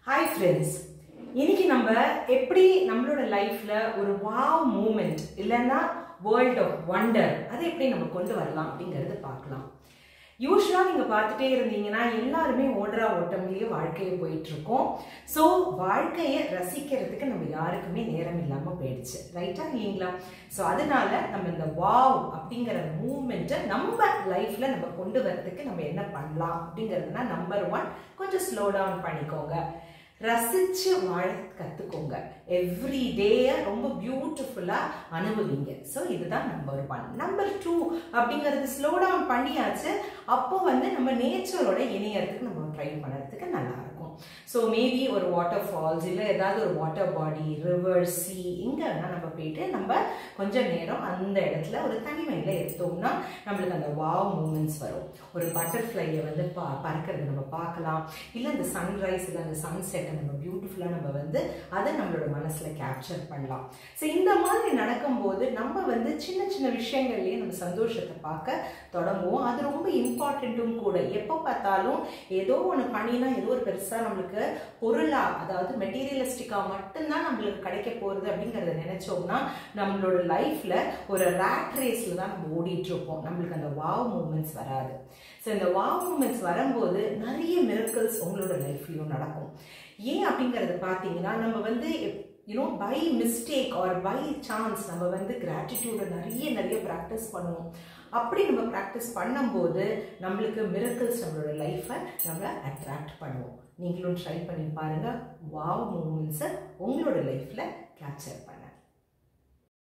hi friends இன்னைக்கு நம்ம எப்படி நம்மளோட லைஃப்ல ஒரு வாவ் மூமெண்ட் இல்லைன்னா வேர்ல்ட் ஆஃப் வண்டர் அதை எப்படி நம்ம கொண்டு வரலாம் அப்படிங்கறத பார்க்கலாம் யூஸ்வலாக நீங்கள் பார்த்துட்டே இருந்தீங்கன்னா எல்லாருமே ஓடுறா ஓட்டம்லேயே வாழ்க்கையை போயிட்டு இருக்கோம் ஸோ வாழ்க்கையை ரசிக்கிறதுக்கு நம்ம யாருக்குமே நேரம் இல்லாமல் போயிடுச்சு ரைட்டா இல்லைங்களா ஸோ அதனால நம்ம இந்த வாவ் அப்படிங்கிற மூமெண்ட்டை நம்ம லைஃப்பில் நம்ம கொண்டு வரதுக்கு நம்ம என்ன பண்ணலாம் அப்படிங்கிறதுனா நம்பர் ஒன் கொஞ்சம் ஸ்லோ டவுன் பண்ணிக்கோங்க ரசிச்சு வாழ கற்றுக்கோங்க எவ்ரி டேயை ரொம்ப பியூட்டிஃபுல்லாக அனுபவிங்க ஸோ இதுதான் நம்பர் ஒன் நம்பர் டூ அப்படிங்கிறது ஸ்லோ டவுன் பண்ணியாச்சு அப்போ வந்து நம்ம நேச்சரோட இணையறதுக்கு நம்ம ட்ரை பண்ணுறதுக்கு நல்லா இருக்கும் ஸோ மேபி ஒரு வாட்டர் ஃபால்ஸ் இல்லை ஏதாவது ஒரு வாட்டர் பாடி ரிவர் சி இங்கே வேணால் நம்ம போயிட்டு நம்ம கொஞ்ச நேரம் அந்த இடத்துல ஒரு தனிமையில் எடுத்தோம்னா நம்மளுக்கு அந்த வாவ் மூமெண்ட்ஸ் வரும் ஒரு பட்டர்ஃப்ளையை வந்து பா பறக்கிறது நம்ம பார்க்கலாம் இல்லை அந்த சன்ரைஸ் இல்லை அந்த சன்செட்டை நம்ம பியூட்டிஃபுல்லாக நம்ம வந்து அதை நம்மளோட மனசில் கேப்சர் பண்ணலாம் ஸோ இந்த மாதிரி நடக்கும்போது நம்ம வந்து சின்ன சின்ன விஷயங்கள்லேயே நம்ம சந்தோஷத்தை பார்க்க தொடங்குவோம் அது ரொம்ப இம்பார்ட்டண்ட்டும் கூட எப்போ பார்த்தாலும் ஏதோ ஒன்று பண்ணினா ஏதோ ஒரு பெருசாக நம்மளுக்கு பொருளாக அதாவது மெட்டீரியலிஸ்டிக்காக மட்டும்தான் நம்மளுக்கு கிடைக்க போகிறது அப்படிங்கிறத நினச்சோம்னா நம்மளோட லைஃப்பில் ஒரு ரேட் ரேஸில் தான் நம்ம ஓடிட்டு இருப்போம் நம்மளுக்கு அந்த வாவ் மூமெண்ட்ஸ் வராது ஸோ இந்த வாவ் மூமெண்ட்ஸ் வரும்போது நிறைய மிரக்கல்ஸ் உங்களோட லைஃப்லையும் நடக்கும் ஏன் அப்படிங்கிறத பார்த்தீங்கன்னா நம்ம வந்து you know by mistake or by chance நம்ம வந்து கிராட்டிடியூடை நிறைய நிறைய ப்ராக்டிஸ் பண்ணுவோம் அப்படி நம்ம ப்ராக்டிஸ் பண்ணும்போது நம்மளுக்கு மிரக்கல்ஸ் நம்மளோட லைஃப்பை நம்மளை அட்ராக்ட் பண்ணுவோம் நீங்களும் ட்ரை பண்ணி பாருங்கள் வாவ் மூமெண்ட்ஸை உங்களோட லைஃப்பில் கேப்சர் பண்ணுங்க